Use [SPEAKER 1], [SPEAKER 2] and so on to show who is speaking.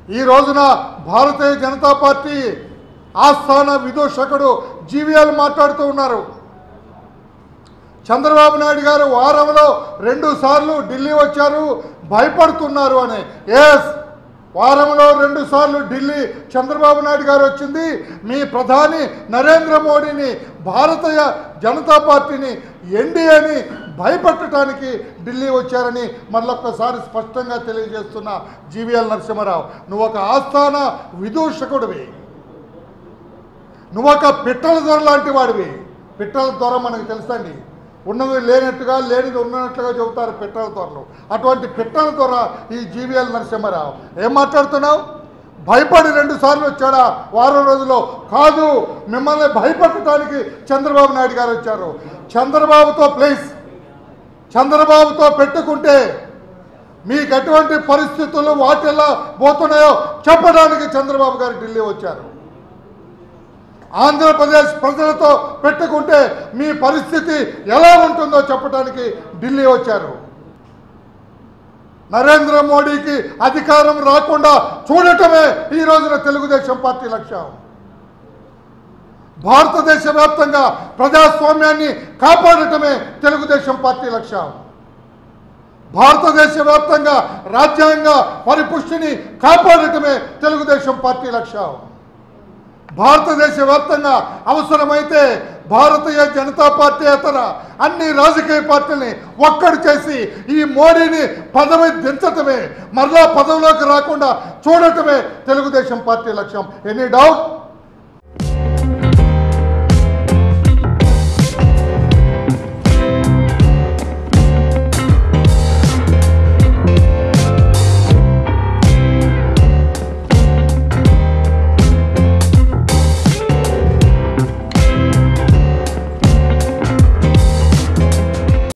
[SPEAKER 1] ఈ రోజున భారతీయ జనతా పార్టీ ఆస్థాన విదూషకుడు జీవీఎల్ మాట్లాడుతూ ఉన్నారు చంద్రబాబు నాయుడు గారు వారంలో రెండు సార్లు ఢిల్లీ వచ్చారు భయపడుతున్నారు అని ఎస్ వారంలో రెండు సార్లు ఢిల్లీ చంద్రబాబు నాయుడు గారు వచ్చింది మీ ప్రధాని నరేంద్ర మోడీని భారతీయ జనతా పార్టీని ఎన్డీఏని భయపెట్టడానికి ఢిల్లీ వచ్చారని మళ్ళొక్కసారి స్పష్టంగా తెలియజేస్తున్న జీవీఎల్ నరసింహారావు నువ్వు ఒక ఆస్థాన విదూషకుడివి నువ్వు ఒక పిట్టల దొర లాంటి వాడివి పిట్టల దొర మనకు తెలుసండి ఉన్నది లేనట్టుగా లేనిది ఉన్నట్టుగా చెబుతారు పిట్టల దొరలు అటువంటి పిట్టల దొర ఈ జీవీఎల్ నరసింహారావు ఏం మాట్లాడుతున్నావు భయపడి రెండు సార్లు వచ్చాడా వారం రోజుల్లో కాదు మిమ్మల్ని భయపెట్టడానికి చంద్రబాబు నాయుడు గారు వచ్చారు చంద్రబాబుతో ప్లీజ్ చంద్రబాబుతో పెట్టుకుంటే మీకు ఎటువంటి పరిస్థితులు వాటిల్లా పోతున్నాయో చెప్పడానికి చంద్రబాబు గారు ఢిల్లీ వచ్చారు ఆంధ్రప్రదేశ్ ప్రజలతో పెట్టుకుంటే మీ పరిస్థితి ఎలా ఉంటుందో చెప్పడానికి ఢిల్లీ వచ్చారు నరేంద్ర మోడీకి అధికారం రాకుండా చూడటమే ఈ రోజున తెలుగుదేశం పార్టీ లక్ష్యం భారతదేశ వ్యాప్తంగా ప్రజాస్వామ్యాన్ని కాపాడటమే తెలుగుదేశం పార్టీ లక్ష్యం భారతదేశ వ్యాప్తంగా రాజ్యాంగ పరిపుష్టిని కాపాడటమే తెలుగుదేశం పార్టీ లక్ష్యం భారతదేశ వ్యాప్తంగా అవసరమైతే భారతీయ జనతా పార్టీ ఇతర అన్ని రాజకీయ పార్టీల్ని ఒక్కడు చేసి ఈ మోడీని పదవి దించటమే మరలా పదవిలోకి రాకుండా చూడటమే తెలుగుదేశం పార్టీ లక్ష్యం ఎనీ డౌట్